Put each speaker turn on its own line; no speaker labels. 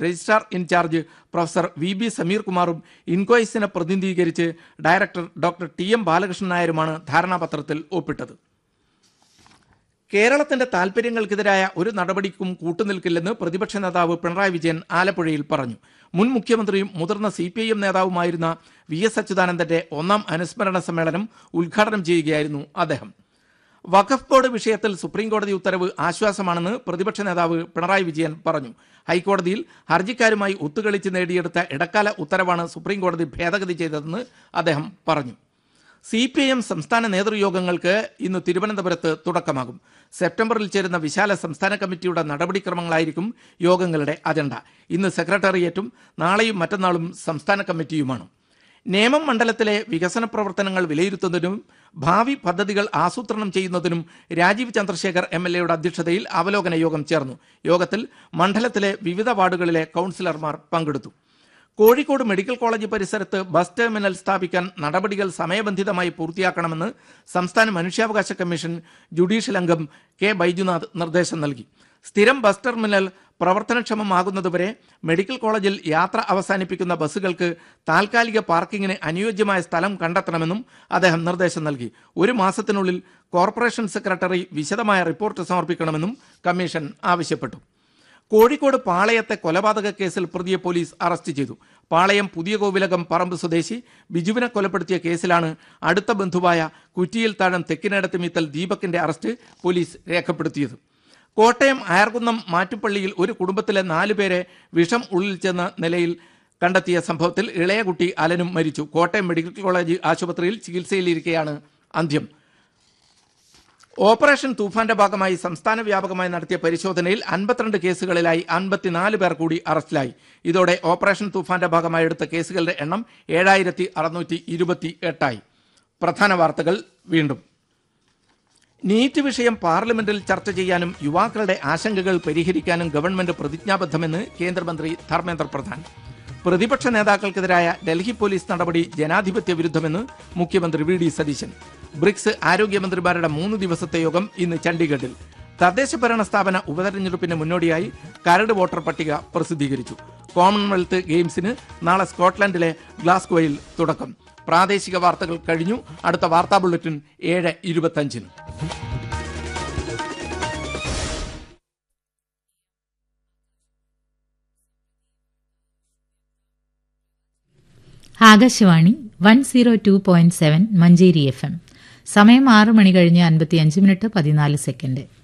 registrar in charge professor V B Sameer കുമാറും ഇൻകോയ്സിനെ പ്രതിനിധീകരിച്ച് director doctor T M Balakrishnan നായരുമാണ് ധാരണാപത്രത്തിൽ ഒപ്പിട്ടത് കേരളത്തിന്റെ താൽപര്യങ്ങൾക്കെതിരായ ഒരു നടപടിക്കും കൂട്ടുനിൽക്കില്ലെന്ന് പ്രതിപക്ഷ നേതാവ് പിണറായി വിജയൻ ആലപ്പുഴയിൽ പറഞ്ഞു മുൻ മുഖ്യമന്ത്രിയും മുതിർന്ന സി പി ഐ എം നേതാവുമായിരുന്ന വി എസ് അച്യുതാനന്ദന്റെ ഒന്നാം അനുസ്മരണ സമ്മേളനം ഉദ്ഘാടനം ചെയ്യുകയായിരുന്നു അദ്ദേഹം വഖഫ് ബോർഡ് വിഷയത്തിൽ സുപ്രീംകോടതി ഉത്തരവ് ആശ്വാസമാണെന്ന് പ്രതിപക്ഷ നേതാവ് പിണറായി വിജയൻ പറഞ്ഞു ഹൈക്കോടതിയിൽ ഹർജിക്കാരുമായി ഒത്തുകളിച്ച് നേടിയെടുത്ത ഇടക്കാല ഉത്തരവാണ് സുപ്രീംകോടതി ഭേദഗതി ചെയ്തതെന്ന് അദ്ദേഹം പറഞ്ഞു സി പി ഐ എം സംസ്ഥാന നേതൃയോഗങ്ങൾക്ക് ഇന്ന് തിരുവനന്തപുരത്ത് തുടക്കമാകും സെപ്റ്റംബറിൽ ചേരുന്ന വിശാല സംസ്ഥാന കമ്മിറ്റിയുടെ നടപടിക്രമങ്ങളായിരിക്കും യോഗങ്ങളുടെ അജണ്ട ഇന്ന് സെക്രട്ടേറിയറ്റും നാളെയും മറ്റന്നാളും സംസ്ഥാന കമ്മിറ്റിയുമാണ് നേമം മണ്ഡലത്തിലെ വികസന പ്രവർത്തനങ്ങൾ വിലയിരുത്തുന്നതിനും ഭാവി പദ്ധതികൾ ആസൂത്രണം ചെയ്യുന്നതിനും രാജീവ് ചന്ദ്രശേഖർ എം എൽ എയുടെ അധ്യക്ഷതയിൽ അവലോകന യോഗം ചേർന്നു യോഗത്തിൽ മണ്ഡലത്തിലെ വിവിധ വാർഡുകളിലെ കൗൺസിലർമാർ പങ്കെടുത്തു കോഴിക്കോട് മെഡിക്കൽ കോളേജ് പരിസരത്ത് ബസ് ടെർമിനൽ സ്ഥാപിക്കാൻ നടപടികൾ സമയബന്ധിതമായി പൂർത്തിയാക്കണമെന്ന് സംസ്ഥാന മനുഷ്യാവകാശ കമ്മീഷൻ ജുഡീഷ്യൽ അംഗം കെ ബൈജുനാഥ് നിർദ്ദേശം നൽകി സ്ഥിരം ബസ് ടെർമിനൽ പ്രവർത്തനക്ഷമമാകുന്നതുവരെ മെഡിക്കൽ കോളേജിൽ യാത്ര അവസാനിപ്പിക്കുന്ന ബസ്സുകൾക്ക് താൽക്കാലിക പാർക്കിങ്ങിന് അനുയോജ്യമായ സ്ഥലം കണ്ടെത്തണമെന്നും അദ്ദേഹം നിർദ്ദേശം നൽകി ഒരു മാസത്തിനുള്ളിൽ കോർപ്പറേഷൻ സെക്രട്ടറി വിശദമായ റിപ്പോർട്ട് സമർപ്പിക്കണമെന്നും കമ്മീഷൻ ആവശ്യപ്പെട്ടു കോഴിക്കോട് പാളയത്തെ കൊലപാതക കേസിൽ പ്രതിയെ പോലീസ് അറസ്റ്റ് ചെയ്തു പാളയം പുതിയ കോവിലകം പറമ്പ് സ്വദേശി ബിജുവിനെ കൊലപ്പെടുത്തിയ കേസിലാണ് അടുത്ത ബന്ധുവായ കുറ്റിയിൽ താഴം തെക്കിനടത്ത് മീത്തൽ ദീപകിന്റെ അറസ്റ്റ് പോലീസ് രേഖപ്പെടുത്തിയത് കോട്ടയം അയർകുന്നം മാറ്റുപള്ളിയിൽ ഒരു കുടുംബത്തിലെ നാലുപേരെ വിഷം ഉള്ളിൽ ചെന്ന നിലയിൽ കണ്ടെത്തിയ സംഭവത്തിൽ ഇളയ കുട്ടി അലനും മരിച്ചു കോട്ടയം മെഡിക്കൽ കോളേജ് ആശുപത്രിയിൽ ചികിത്സയിലിരിക്കെയാണ് അന്ത്യം ഓപ്പറേഷൻ തൂഫാന്റെ ഭാഗമായി സംസ്ഥാന വ്യാപകമായി നടത്തിയ പരിശോധനയിൽ അൻപത്തിരണ്ട് കേസുകളിലായി അൻപത്തിനാല് പേർ കൂടി അറസ്റ്റിലായി ഇതോടെ ഓപ്പറേഷൻ തൂഫാന്റെ ഭാഗമായി എടുത്ത കേസുകളുടെ എണ്ണം ഏഴായിരത്തി അറുന്നൂറ്റി ഇരുപത്തി എട്ടായി പ്രധാന വാർത്തകൾ വീണ്ടും നീറ്റ് വിഷയം പാർലമെന്റിൽ ചർച്ച ചെയ്യാനും യുവാക്കളുടെ ആശങ്കകൾ പരിഹരിക്കാനും ഗവൺമെന്റ് പ്രതിജ്ഞാബദ്ധമെന്ന് കേന്ദ്രമന്ത്രി ധർമ്മേന്ദ്ര പ്രധാൻ പ്രതിപക്ഷ നേതാക്കൾക്കെതിരായ ഡൽഹി പോലീസ് നടപടി ജനാധിപത്യ വിരുദ്ധമെന്ന് മുഖ്യമന്ത്രി വി ഡി സതീശൻ ബ്രിക്സ് ആരോഗ്യമന്ത്രിമാരുടെ മൂന്ന് ദിവസത്തെ യോഗം ഇന്ന് ചണ്ഡീഗഡിൽ തദ്ദേശ ഭരണ സ്ഥാപന ഉപതെരഞ്ഞെടുപ്പിന് മുന്നോടിയായി കരട് വോട്ടർ പട്ടിക പ്രസിദ്ധീകരിച്ചു കോമൺവെൽത്ത് ഗെയിംസിന് നാളെ സ്കോട്ട്ലൻഡിലെ ഗ്ലാസ്ഗോയിൽ തുടക്കം പ്രാദേശിക വാർത്തകൾ കഴിഞ്ഞു അടുത്ത വാർത്താ ബുള്ളറ്റിൻ ഏഴ് ഇരുപത്തഞ്ചിന്
Akashvani one zero two point seven Manjeri F M സമയം ആറ് മണി കഴിഞ്ഞ് അൻപത്തിയഞ്ച് മിനിറ്റ് പതിനാല് സെക്കൻഡ്